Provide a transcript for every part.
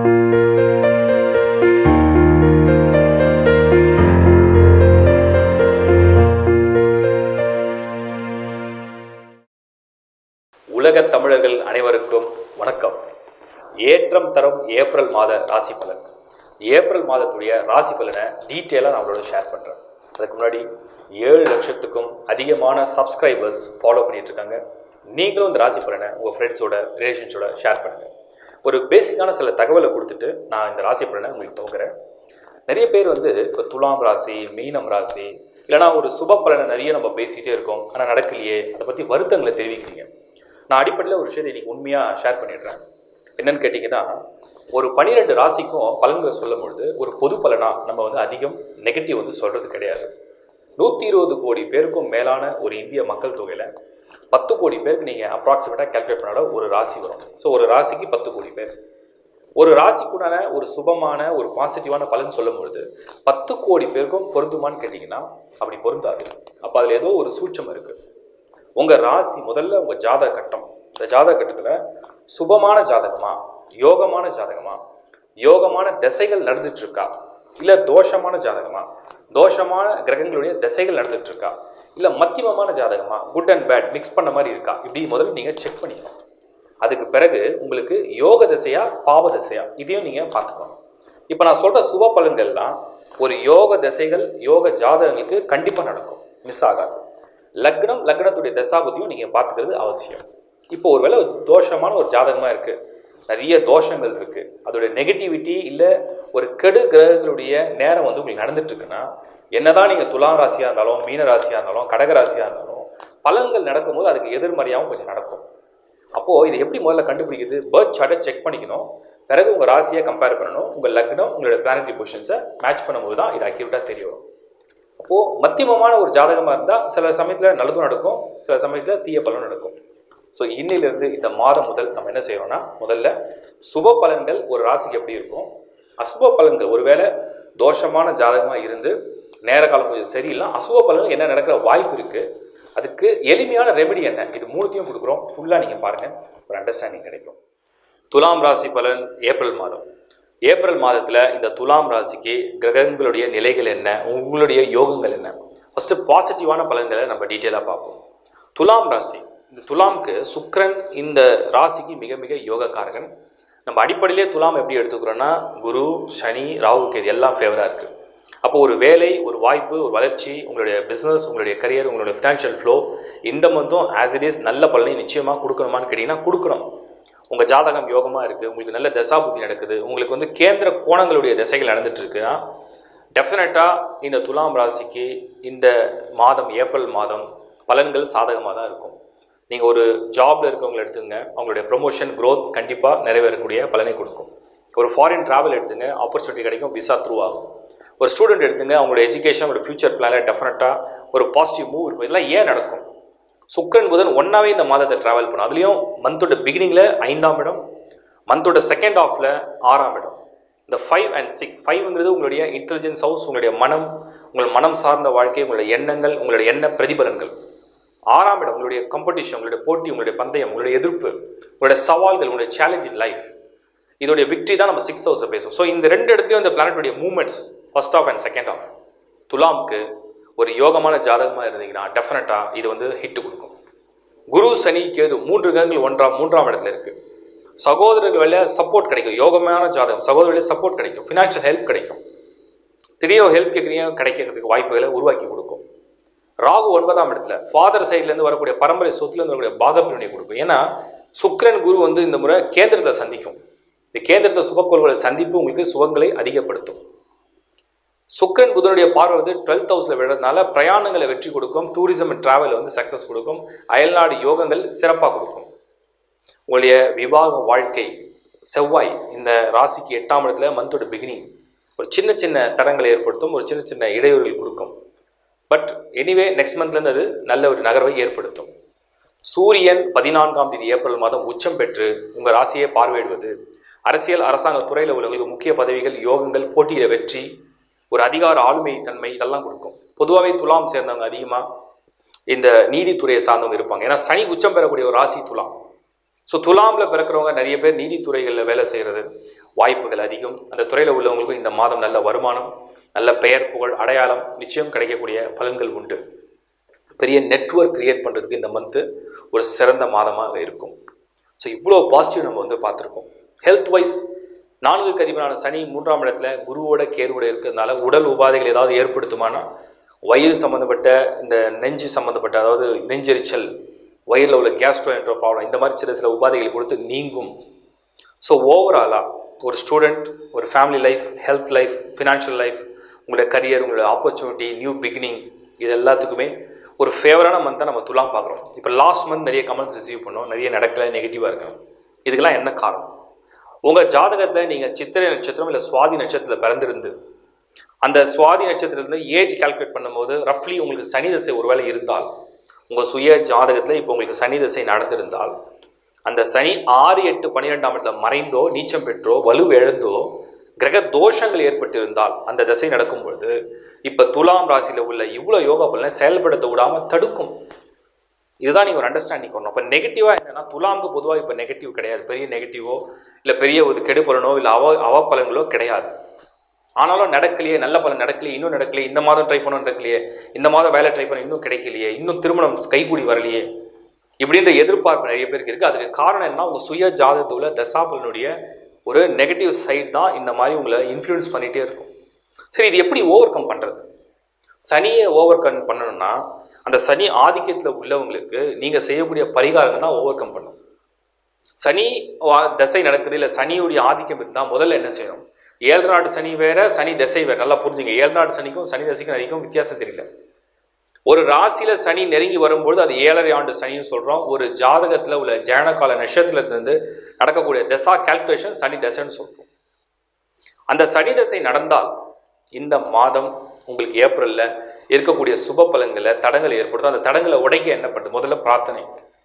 உலகத் தமிழர்கள் அனைவருக்கும் வணக்கம் ஏற்றம் தரும் ஏப்ரல் மாத ராசி பலன் ஏப்ரல் மாதத்துடைய ராசி பலனை டீட்டெயிலாக நான் உங்களோட ஷேர் பண்ணுறேன் அதுக்கு முன்னாடி ஏழு லட்சத்துக்கும் அதிகமான சப்ஸ்கிரைபர்ஸ் ஃபாலோ பண்ணிட்டு இருக்காங்க நீங்களும் இந்த ராசி பலனை உங்கள் ஃப்ரெண்ட்ஸோட ரிலேஷன்ஸோட ஷேர் பண்ணுங்கள் ஒரு பேசிக்கான சில தகவலை கொடுத்துட்டு நான் இந்த ராசி பலனை உங்களுக்கு துவங்குறேன் நிறைய பேர் வந்து இப்போ துலாம் ராசி மீனம் ராசி இல்லைனா ஒரு சுப பலனை நிறைய நம்ம பேசிகிட்டே இருக்கோம் ஆனால் நடக்கலையே அதை பற்றி வருத்தங்களை தெரிவிக்கிறீங்க நான் அடிப்படையில் ஒரு விஷயத்தை இன்னைக்கு உண்மையாக ஷேர் பண்ணிடுறேன் என்னன்னு கேட்டிங்கன்னா ஒரு பனிரெண்டு ராசிக்கும் பலன்களை சொல்லும் பொழுது ஒரு பொது பலனாக நம்ம வந்து அதிகம் நெகட்டிவ் வந்து சொல்கிறது கிடையாது நூற்றி இருபது கோடி பேருக்கும் மேலான ஒரு இந்திய மக்கள் தொகையில் பத்து கோடி பேருக்கு நீங்கள் அப்ராக்சிமேட்டாக கேல்குலேட் பண்ணாட ஒரு ராசி வரும் ஸோ ஒரு ராசிக்கு பத்து கோடி பேர் ஒரு ராசிக்குண்டான ஒரு சுபமான ஒரு பாசிட்டிவான பலன் சொல்லும் பொழுது பத்து கோடி பேருக்கும் பொருந்துமான்னு கேட்டிங்கன்னா அப்படி பொருந்தாது அப்போ அதில் ஏதோ ஒரு சூட்சம் இருக்குது உங்கள் ராசி முதல்ல உங்கள் ஜாதக கட்டம் இந்த ஜாதக கட்டத்தில் சுபமான ஜாதகமா யோகமான ஜாதகமா யோகமான திசைகள் நடந்துட்டு இருக்கா இல்லை தோஷமான ஜாதகமா தோஷமான கிரகங்களுடைய திசைகள் நடந்துட்டு இருக்கா இல்லை மத்தியமமான ஜாதகமா குட் அண்ட் பேட் மிக்ஸ் பண்ண மாதிரி இருக்கா இப்படி முதல்ல நீங்கள் செக் பண்ணிக்கணும் அதுக்கு பிறகு உங்களுக்கு யோக திசையா பாவ திசையா இதையும் நீங்கள் பார்த்துக்கணும் இப்போ நான் சொல்கிற சுப பலன்கள்லாம் ஒரு யோக திசைகள் யோக ஜாதகங்களுக்கு கண்டிப்பாக நடக்கும் மிஸ் ஆகாது லக்னம் லக்னத்துடைய தசாபதியும் நீங்கள் பார்த்துக்கிறது அவசியம் இப்போ ஒருவேளை ஒரு தோஷமான ஒரு ஜாதகமாக இருக்குது நிறைய தோஷங்கள் இருக்குது அதோடைய நெகட்டிவிட்டி இல்லை ஒரு கெடு கிரகங்களுடைய நேரம் வந்து உங்களுக்கு நடந்துட்டு இருக்குன்னா என்னதான் நீங்கள் துலாம் ராசியாக இருந்தாலும் மீன ராசியாக இருந்தாலும் கடக ராசியாக இருந்தாலும் பலன்கள் நடக்கும்போது அதுக்கு எதிர்மறையாகவும் கொஞ்சம் நடக்கும் அப்போது இது எப்படி முதல்ல கண்டுபிடிக்குது பேர்த் சார்ட்டை செக் பண்ணிக்கணும் பிறகு உங்கள் ராசியை கம்பேர் பண்ணணும் உங்கள் லக்னம் உங்களோட பிளானட்டரி பொசிஷன்ஸை மேட்ச் பண்ணும்போது தான் இது அக்யூரேட்டாக தெரிய வரும் அப்போது மத்தியமமான ஒரு ஜாதகமாக இருந்தால் சில சமயத்தில் நல்லதும் நடக்கும் சில சமயத்தில் தீய பலனும் நடக்கும் ஸோ இன்னிலிருந்து இந்த மாதம் முதல் நம்ம என்ன செய்யறோம்னா முதல்ல சுப பலன்கள் ஒரு ராசிக்கு எப்படி இருக்கும் அசுப பலன்கள் ஒருவேளை தோஷமான ஜாதகமாக இருந்து நேர காலம் கொஞ்சம் சரியில்லை அசுப பலன்கள் என்ன நடக்கிற வாய்ப்பு இருக்குது அதுக்கு எளிமையான ரெமெடி என்ன இது மூணுத்தையும் கொடுக்குறோம் ஃபுல்லாக நீங்கள் பாருங்கள் ஒரு அண்டர்ஸ்டாண்டிங் கிடைக்கும் துலாம் ராசி பலன் ஏப்ரல் மாதம் ஏப்ரல் மாதத்தில் இந்த துலாம் ராசிக்கு கிரகங்களுடைய நிலைகள் என்ன உங்களுடைய யோகங்கள் என்ன ஃபஸ்ட்டு பாசிட்டிவான பலன்களை நம்ம டீட்டெயிலாக பார்ப்போம் துலாம் ராசி இந்த துலாம்க்கு சுக்கிரன் இந்த ராசிக்கு மிக மிக யோகக்காரகன் நம்ம அடிப்படையிலே துலாம் எப்படி எடுத்துக்கிறோன்னா குரு சனி ராகு கேது எல்லாம் ஃபேவராக இருக்குது அப்போ ஒரு வேலை ஒரு வாய்ப்பு ஒரு வளர்ச்சி உங்களுடைய பிஸ்னஸ் உங்களுடைய கரியர் உங்களுடைய ஃபினான்ஷியல் ஃப்ளோ இந்த மொத்தம் ஆஸ் இட் இஸ் நல்ல பலனை நிச்சயமாக கொடுக்கணுமான்னு கேட்டிங்கன்னா கொடுக்கணும் உங்கள் ஜாதகம் யோகமாக இருக்குது உங்களுக்கு நல்ல தசாபுத்தி நடக்குது உங்களுக்கு வந்து கேந்திர கோணங்களுடைய திசைகள் நடந்துட்டு இருக்குன்னா டெஃபினட்டாக இந்த துலாம் ராசிக்கு இந்த மாதம் ஏப்ரல் மாதம் பலன்கள் சாதகமாக தான் இருக்கும் நீங்கள் ஒரு ஜாபில் இருக்கவங்களை எடுத்துங்க அவங்களுடைய ப்ரொமோஷன் க்ரோத் கண்டிப்பாக நிறைவேறக்கூடிய பலனை கொடுக்கும் ஒரு ஃபாரின் ட்ராவல் எடுத்துங்க ஆப்பர்ச்சுனிட்டி கிடைக்கும் விசா த்ரூ ஆகும் ஒரு ஸ்டூடெண்ட் எடுத்துங்க அவங்களோட எஜுகேஷன் அவங்களோட ஃபியூச்சர் பிளானில் டெஃபினட்டாக ஒரு பாசிட்டிவ் மூவ் இருக்கும் இதெல்லாம் ஏன் நடக்கும் சுக்கரன் புதன் ஒன்றாவே இந்த மாதத்தை ட்ராவல் பண்ணும் அதுலேயும் மந்தோட பிகினிங்கில் ஐந்தாம் இடம் மந்தோட செகண்ட் ஆஃபில் ஆறாம் இடம் இந்த ஃபைவ் அண்ட் சிக்ஸ் ஃபைவ்ங்கிறது உங்களுடைய இன்டெலிஜென்ஸ் ஹவுஸ் உங்களுடைய மனம் உங்கள் மனம் சார்ந்த வாழ்க்கை உங்களுடைய எண்ணங்கள் உங்களுடைய எண்ண பிரதிபலன்கள் ஆறாம் இடம் உங்களுடைய காம்படிஷன் உங்களுடைய போட்டி உங்களுடைய பந்தயம் உங்களுடைய எதிர்ப்பு உங்களுடைய சவால்கள் உங்களுடைய சேலஞ்ச் இன் லைஃப் இதோடைய விக்ட்ரி தான் நம்ம சிக்ஸ் ஹவுஸை பேசும் ஸோ இந்த ரெண்டு இடத்துலையும் இந்த பிளானட்டுடைய moments first half and second half துலாம்க்கு ஒரு யோகமான ஜாதகமாக இருந்தீங்கன்னா டெஃபினட்டாக இது வந்து ஹிட் கொடுக்கும் குரு சனி கேது மூன்று கிரகங்கள் ஒன்றாம் மூன்றாம் இடத்துல இருக்குது சகோதரர்கள் வழியா சப்போர்ட் கிடைக்கும் யோகமான ஜாதகம் சகோதர வழியா சப்போர்ட் கிடைக்கும் ஃபினான்ஷியல் ஹெல்ப் கிடைக்கும் திடீர்னு ஹெல்ப் கேட்குறீங்க கிடைக்கிறதுக்கு வாய்ப்புகளை உருவாக்கி கொடுக்கும் ராகு ஒன்பதாம் இடத்துல ஃபாதர் சைட்லேருந்து வரக்கூடிய பரம்பரை சொத்துலேருந்து வரக்கூடிய பாகப்பிரிவினை கொடுக்கும் ஏன்னா சுக்கிரன் குரு வந்து இந்த முறை கேந்திரத்தை சந்திக்கும் இந்த கேந்திரத்தை சுபக்கோள்களை சந்திப்பு உங்களுக்கு சுகங்களை அதிகப்படுத்தும் சுக்கரன் புதனுடைய பார்வை வந்து டுவெல்த் ஹவுஸில் விழுறதுனால பிரயாணங்களை வெற்றி கொடுக்கும் டூரிசம் அண்ட் ட்ராவல் வந்து சக்ஸஸ் கொடுக்கும் அயல்நாடு யோகங்கள் சிறப்பாக கொடுக்கும் உங்களுடைய விவாக வாழ்க்கை செவ்வாய் இந்த ராசிக்கு எட்டாம் இடத்துல மந்தோட பிகினிங் ஒரு சின்ன சின்ன தரங்களை ஏற்படுத்தும் ஒரு சின்ன சின்ன இடையூறுகள் கொடுக்கும் பட் எனிவே நெக்ஸ்ட் மந்த்லேருந்து அது நல்ல ஒரு நகர்வை ஏற்படுத்தும் சூரியன் பதினான்காம் தேதி ஏப்ரல் மாதம் உச்சம் பெற்று உங்கள் ராசியை பார்வையிடுவது அரசியல் அரசாங்க துறையில் உள்ளவங்களுக்கு முக்கிய பதவிகள் யோகங்கள் போட்டியில் வெற்றி ஒரு அதிகார ஆளுமை தன்மை இதெல்லாம் கொடுக்கும் பொதுவாகவே துலாம் சேர்ந்தவங்க அதிகமாக இந்த நீதித்துறையை சார்ந்தவங்க இருப்பாங்க ஏன்னா சனி உச்சம் பெறக்கூடிய ஒரு ராசி துலாம் ஸோ துலாமில் பிறக்கிறவங்க நிறைய பேர் நீதித்துறைகளில் வேலை செய்கிறது வாய்ப்புகள் அதிகம் அந்த துறையில் உள்ளவங்களுக்கும் இந்த மாதம் நல்ல வருமானம் நல்ல பெயர் புகழ் அடையாளம் நிச்சயம் கிடைக்கக்கூடிய பலன்கள் உண்டு பெரிய நெட்வொர்க் கிரியேட் பண்ணுறதுக்கு இந்த மந்த்து ஒரு சிறந்த மாதமாக இருக்கும் ஸோ இவ்வளோ பாசிட்டிவ் நம்ம வந்து பார்த்துருக்கோம் ஹெல்த் வைஸ் நான்கு அதிபரான சனி மூன்றாம் இடத்துல குருவோட கேருவோட இருக்கிறதுனால உடல் உபாதைகள் ஏதாவது ஏற்படுத்துமானா வயிறு சம்மந்தப்பட்ட இந்த நெஞ்சு சம்மந்தப்பட்ட அதாவது நெஞ்செரிச்சல் வயிறில் உள்ள கேஸ்ட்ரோ என்ற ப்ராப்ளம் இந்த மாதிரி சில சில உபாதைகளை கொடுத்து நீங்கும் ஸோ ஓவராலாக ஒரு ஸ்டூடெண்ட் ஒரு family life health life financial life உங்களுடைய கரியர் உங்களுடைய ஆப்பர்ச்சுனிட்டி நியூ பிகினிங் இது எல்லாத்துக்குமே ஒரு ஃபேவரான மந்த்தை நம்ம துலாம் பார்க்குறோம் இப்போ லாஸ்ட் மந்த் நிறைய கமெண்ட்ஸ் ரிசீவ் பண்ணோம் நிறைய நடக்கல நெகட்டிவாக இருக்கணும் இதுக்கெல்லாம் என்ன காரணம் உங்கள் ஜாதகத்தில் நீங்கள் சித்திரை நட்சத்திரம் இல்லை சுவாதி நட்சத்திரத்தில் பிறந்திருந்து அந்த சுவாதி நட்சத்திரத்துலேருந்து ஏஜ் கால்குலேட் பண்ணும்போது ரஃப்லி உங்களுக்கு சனி தசை ஒருவேளை இருந்தால் உங்கள் சுய ஜாதகத்தில் இப்போ உங்களுக்கு சனி தசை நடந்திருந்தால் அந்த சனி ஆறு எட்டு பன்னிரெண்டாம் இடத்துல மறைந்தோ நீச்சம் பெற்றோ வலு எழுந்தோ கிரக தோஷங்கள் ஏற்பட்டிருந்தால் அந்த தசை நடக்கும் பொழுது இப்போ துலாம் ராசியில் உள்ள இவ்வளோ யோகா பலனை செயல்படுத்த விடாமல் தடுக்கும் இதுதான் நீங்கள் ஒரு அண்டர்ஸ்டாண்டிங் பண்ணணும் அப்போ நெகட்டிவாக என்னன்னா துலாமுக்கு பொதுவாக இப்போ நெகட்டிவ் கிடையாது பெரிய நெகட்டிவோ இல்லை பெரிய ஒரு கெடு பலனோ இல்லை அவ அவ பலன்களோ கிடையாது ஆனாலும் நடக்கலையே நல்ல பலன் நடக்கலையே இன்னும் நடக்கலையே இந்த மாதம் ட்ரை பண்ண நடக்கலையே இந்த மாதம் வேலை ட்ரை பண்ண இன்னும் கிடைக்கலையே இன்னும் திருமணம் கைகூடி வரலையே இப்படின்ற எதிர்பார்ப்பு நிறைய பேருக்கு இருக்குது அதுக்கு காரணம் என்ன உங்கள் சுய ஜாதகத்தில் தசாபலனுடைய ஒரு நெகட்டிவ் சைட் தான் இந்த மாதிரி உங்களை இன்ஃப்ளூயன்ஸ் பண்ணிகிட்டே இருக்கும் சரி இது எப்படி ஓவர் கம் பண்ணுறது சனியை ஓவர் கம் பண்ணணும்னா அந்த சனி ஆதிக்கத்தில் உள்ளவங்களுக்கு நீங்கள் செய்யக்கூடிய பரிகாரங்கள் தான் ஓவர் கம் பண்ணும் சனி வா- தசை நடக்குது இல்லை சனியுடைய ஆதிக்கம் இருந்தால் முதல்ல என்ன செய்யணும் ஏழு நாட்டு சனி வேற சனி தசை வேற நல்லா புரிஞ்சுங்க ஏழு நாட்டு சனிக்கும் சனி தசைக்கும் நிறைக்கும் வித்தியாசம் தெரியல ஒரு ராசியில சனி நெருங்கி வரும்பொழுது அது ஏழரை ஆண்டு சனின்னு சொல்றோம் ஒரு ஜாதகத்துல உள்ள ஜனகால நட்சத்திரத்திலிருந்து நடக்கக்கூடிய தசா கால்குலேஷன் சனி தசைன்னு சொல்றோம் அந்த சனி தசை நடந்தால் இந்த மாதம் உங்களுக்கு ஏப்ரல்ல இருக்கக்கூடிய சுப பலன்களை தடங்கள் ஏற்படுத்தும் அந்த தடங்களை உடைக்க என்ன பண்ணுது முதல்ல பிரார்த்தனை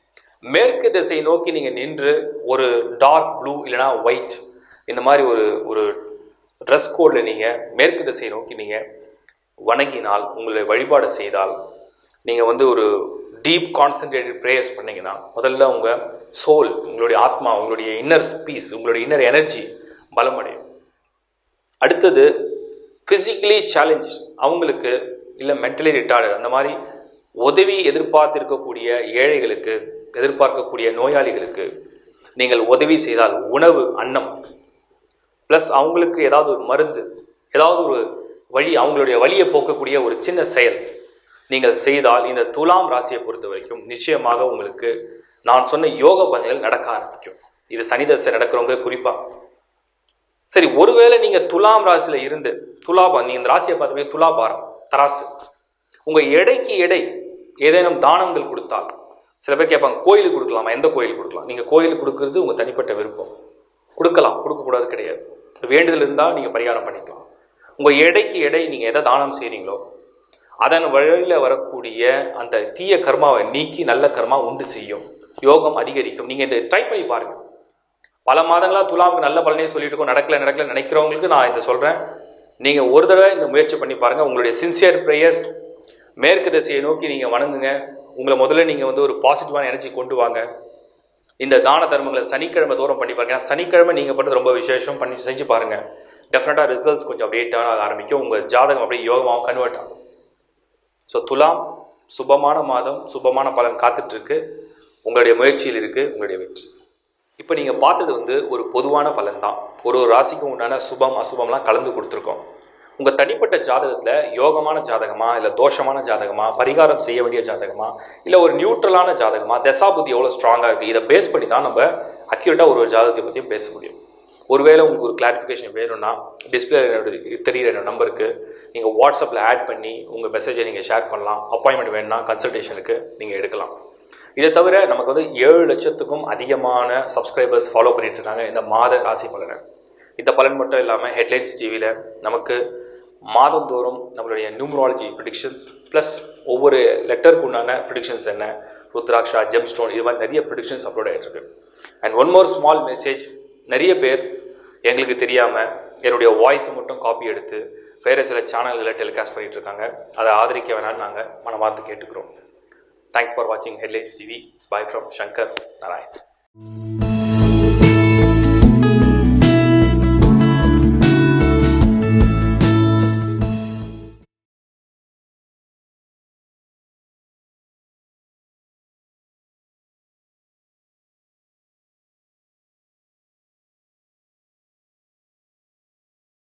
மேற்கு திசை நோக்கி நீங்கள் நின்று ஒரு டார்க் ப்ளூ இல்லைனா ஒயிட் இந்த மாதிரி ஒரு ஒரு ட்ரெஸ் கோடில் நீங்கள் மேற்கு திசையை நோக்கி நீங்கள் வணங்கினால் உங்களை வழிபாடு செய்தால் நீங்கள் வந்து ஒரு டீப் கான்சென்ட்ரேட்டட் ப்ரேயர்ஸ் பண்ணீங்கன்னா முதல்ல உங்கள் சோல் உங்களுடைய ஆத்மா உங்களுடைய இன்னர் பீஸ் உங்களுடைய இன்னர் எனர்ஜி பலமடையும் அடுத்தது ஃபிசிக்கலி சேலஞ்ச் அவங்களுக்கு இல்லை மென்டலி ரிட்டார்டு அந்த மாதிரி உதவி எதிர்பார்த்திருக்கக்கூடிய ஏழைகளுக்கு எதிர்பார்க்கக்கூடிய நோயாளிகளுக்கு நீங்கள் உதவி செய்தால் உணவு அன்னம் ப்ளஸ் அவங்களுக்கு ஏதாவது ஒரு மருந்து ஏதாவது ஒரு வழி அவங்களுடைய வழியை போக்கக்கூடிய ஒரு சின்ன செயல் நீங்கள் செய்தால் இந்த துலாம் ராசியை பொறுத்த வரைக்கும் நிச்சயமாக உங்களுக்கு நான் சொன்ன யோக பலன்கள் நடக்க ஆரம்பிக்கும் இது சனி தசை நடக்கிறவங்க குறிப்பாக சரி ஒருவேளை நீங்கள் துலாம் ராசியில் இருந்து துலாபம் நீங்கள் இந்த ராசியை பார்த்தபோது துலாபாரம் தராசு உங்கள் எடைக்கு எடை ஏதேனும் தானங்கள் கொடுத்தால் சில பேர் கேட்பாங்க கோயிலுக்கு கொடுக்கலாமா எந்த கோயிலுக்கு கொடுக்கலாம் நீங்கள் கோயிலுக்கு கொடுக்கறது உங்கள் தனிப்பட்ட விருப்பம் கொடுக்கலாம் கொடுக்கக்கூடாது கிடையாது வேண்டுதல் இருந்தால் நீங்கள் பரிகாரம் பண்ணிக்கலாம் உங்கள் எடைக்கு எடை நீங்கள் எதை தானம் செய்கிறீங்களோ அதன் வழியில் வரக்கூடிய அந்த தீய கர்மாவை நீக்கி நல்ல கர்மா உண்டு செய்யும் யோகம் அதிகரிக்கும் நீங்கள் இதை ட்ரை பண்ணி பாருங்கள் பல மாதங்களாக துலாமுக்கு நல்ல பலனே சொல்லிட்டு இருக்கோம் நடக்கல நடக்கல நினைக்கிறவங்களுக்கு நான் இதை சொல்கிறேன் நீங்கள் ஒரு தடவை இந்த முயற்சி பண்ணி பாருங்கள் உங்களுடைய சின்சியர் ப்ரேயர்ஸ் மேற்கு திசையை நோக்கி நீங்கள் வணங்குங்க உங்களை முதல்ல நீங்கள் வந்து ஒரு பாசிட்டிவான எனர்ஜி கொண்டு வாங்க இந்த தான தர்மங்களை சனிக்கிழமை தோறும் பண்ணி பாருங்க ஏன்னா சனிக்கிழமை நீங்கள் பண்ணுறது ரொம்ப விசேஷம் பண்ணி செஞ்சு பாருங்கள் டெஃபினட்டாக ரிசல்ட்ஸ் கொஞ்சம் அப்படியே டேர்ன் ஆக ஆரம்பிக்கும் உங்கள் ஜாதகம் அப்படியே யோகமாகவும் கன்வெர்ட் ஆகும் ஸோ துலாம் சுபமான மாதம் சுபமான பலன் காத்துட்ருக்கு உங்களுடைய முயற்சியில் இருக்குது உங்களுடைய வெற்றி இப்போ நீங்கள் பார்த்தது வந்து ஒரு பொதுவான பலன் தான் ஒரு ஒரு ராசிக்கும் உண்டான சுபம் அசுபம்லாம் கலந்து கொடுத்துருக்கோம் உங்கள் தனிப்பட்ட ஜாதகத்தில் யோகமான ஜாதகமா இல்லை தோஷமான ஜாதகமா பரிகாரம் செய்ய வேண்டிய ஜாதகமா இல்லை ஒரு நியூட்ரலான ஜாதகமா தசாபுத்தி எவ்வளோ ஸ்ட்ராங்காக இருக்குது இதை பேஸ் பண்ணி தான் நம்ம அக்யூரேட்டாக ஒரு ஒரு ஜாதகத்தை பற்றியும் பேச முடியும் ஒருவேளை உங்களுக்கு ஒரு கிளாரிஃபிகேஷன் வேணும்னா டிஸ்பிளே தெரிகிற என்னோட நம்பருக்கு நீங்கள் வாட்ஸ்அப்பில் ஆட் பண்ணி உங்கள் மெசேஜை நீங்கள் ஷேர் பண்ணலாம் அப்பாயின்மெண்ட் வேணும்னா கன்சல்டேஷனுக்கு நீங்கள் எடுக்கலாம் இதை தவிர நமக்கு வந்து ஏழு லட்சத்துக்கும் அதிகமான சப்ஸ்கிரைபர்ஸ் ஃபாலோ பண்ணிட்டு இருக்காங்க இந்த மாத ராசி பலனை இந்த பலன் மட்டும் இல்லாமல் ஹெட்லைன்ஸ் டிவியில் நமக்கு மாதந்தோறும் நம்மளுடைய நியூமராலஜி ப்ரிடிக்ஷன்ஸ் ப்ளஸ் ஒவ்வொரு லெட்டருக்கு உண்டான ப்ரிடிக்ஷன்ஸ் என்ன ருத்ராக்ஷா ஜெம் ஸ்டோன் இது மாதிரி நிறைய ப்ரிடிக்ஷன்ஸ் அப்லோட் ஆகிட்டு இருக்கு and one more small message நிறைய பேர் எங்களுக்கு தெரியாமல் என்னுடைய வாய்ஸை மட்டும் காப்பி எடுத்து வேறு சில சேனல்களில் டெலிகாஸ்ட் பண்ணிட்டு இருக்காங்க அதை ஆதரிக்க வேணாம்னு நாங்கள் மனமார்ந்து கேட்டுக்கிறோம் தேங்க்ஸ் ஃபார் வாட்சிங் headlines TV bye from Shankar Narayan